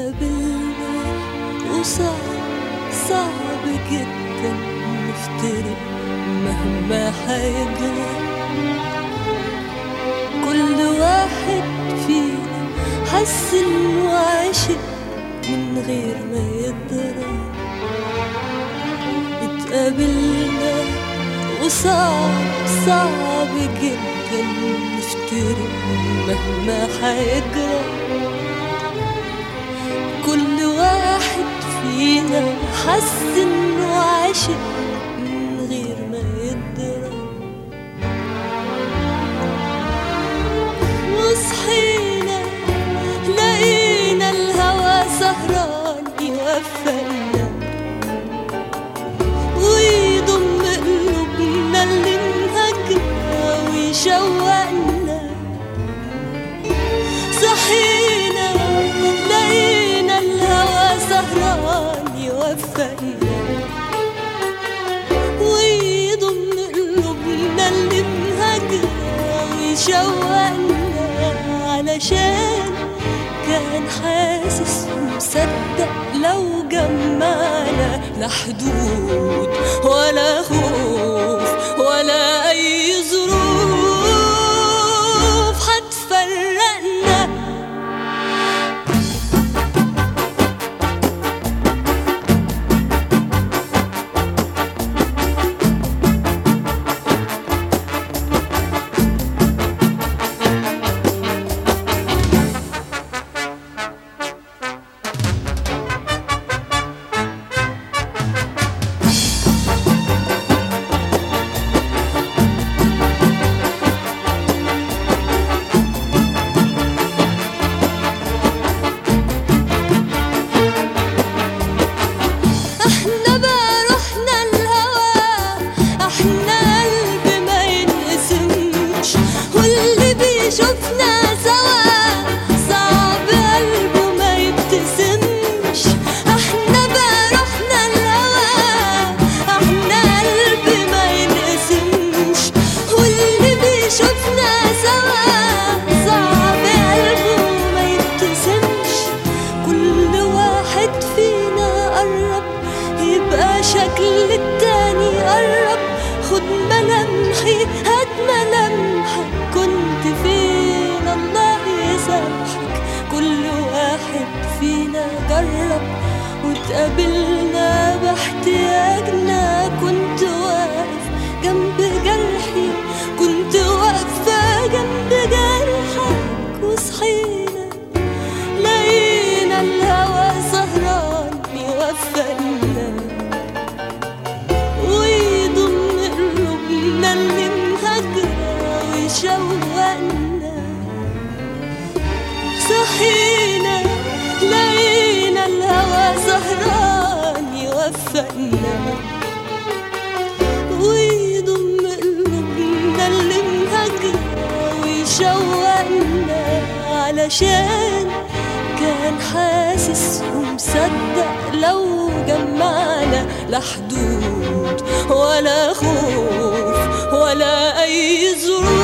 اتقابلنا وصعب صعب جدا نفترق مهما حيجرى كل واحد فينا حس انه عاشق من غير ما يدرى اتقابلنا وصعب صعب جدا نفترق مهما حيجرى كل واحد فينا حس انه عاشق من غير ما يدرى وصحينا لقينا الهوى سهران يوفقنا ويضم قلوبنا اللي انهكنا ويشوقنا صحينا لقينا الهوى سهران يوفقنا ويضم قلوبنا اللي انهكنا ويشوقنا علشان كان حاسس ومصدق لو جمعنا لا حدود ولا خوف ولا أي ظروف هتفرقنا احنا بقى رحنا الهوى احنا قلب ما ينقسمش واللي بيشوفنا سوا صعب قلبه ما يبتسمش احنا بقى رحنا الهوى احنا قلب ما ينقسمش واللي بيشوفنا سوا صعب قلبه ما يبتسمش كل واحد فينا قرب يبقى شكل التاني قرب خد ملامحي هات ملامحك كنت فين الله يسامحك كل واحد فينا جرب واتقابلنا باحتياجنا كنت واقف جنب جرحي كنت واقفة جنب جرحك وصحينا لقينا الهوى سهران يوفقنا ويضم قلوبنا اللي مهجرة ويشوقنا صحينا لقينا الهوى سهران يوفقنا ويضم قلوبنا اللي مهجرة ويشوقنا علشان كان حاسس ومصدق لو جمعنا لا حدود ولا خوف ولا أي ظروف